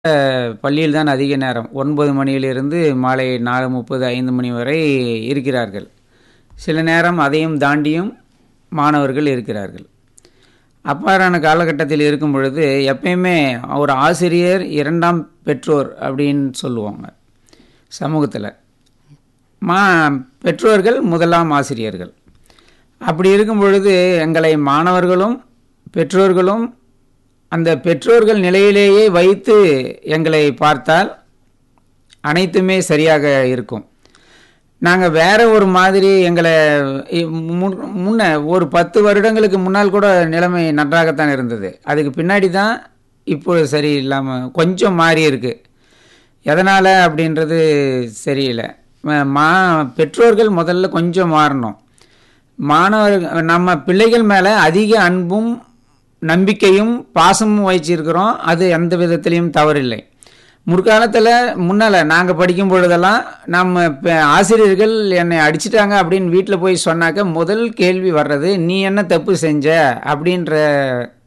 பள்ளியில் தான் அதிக நேரம் ஒன்பது மணியிலிருந்து மாலை நாலு முப்பது ஐந்து மணி வரை இருக்கிறார்கள் சில நேரம் அதையும் தாண்டியும் மாணவர்கள் இருக்கிறார்கள் அவ்வாறான காலகட்டத்தில் இருக்கும் பொழுது எப்பயுமே ஒரு ஆசிரியர் இரண்டாம் பெற்றோர் அப்படின்னு சொல்லுவாங்க சமூகத்தில் மா பெற்றோர்கள் முதலாம் ஆசிரியர்கள் அப்படி இருக்கும் பொழுது எங்களை மாணவர்களும் பெற்றோர்களும் அந்த பெற்றோர்கள் நிலையிலேயே வைத்து எங்களை பார்த்தால் அனைத்துமே சரியாக இருக்கும் நாங்கள் வேற ஒரு மாதிரி எங்களை இ- முன்- முன்ன ஒரு பத்து வருடங்களுக்கு முன்னால் கூட நிலைமை நன்றாகத்தான் இருந்தது அதுக்கு பின்னாடி தான் இப்போ சரி இல்லாமல் கொஞ்சம் மாறி இருக்கு எதனால் அப்படின்றது சரியில்லை ம- மா பெற்றோர்கள் முதல்ல கொஞ்சம் மாறணும் மாணவர்கள் நம்ம பிள்ளைகள் மேலே அதிக அன்பும் நம்பிக்கையும் பாசமும் வச்சிருக்கிறோம் அது எந்த விதத்திலையும் தவறில்லை முற்காலத்தில் முன்னால் நாங்கள் படிக்கும் பொழுதெல்லாம் நம்ம ப- ஆசிரியர்கள் என்னை அடிச்சிட்டாங்க அப்படின்னு வீட்டில் போய் சொன்னாக்க முதல் கேள்வி வர்றது நீ என்ன தப்பு செஞ்ச அப்படின்ற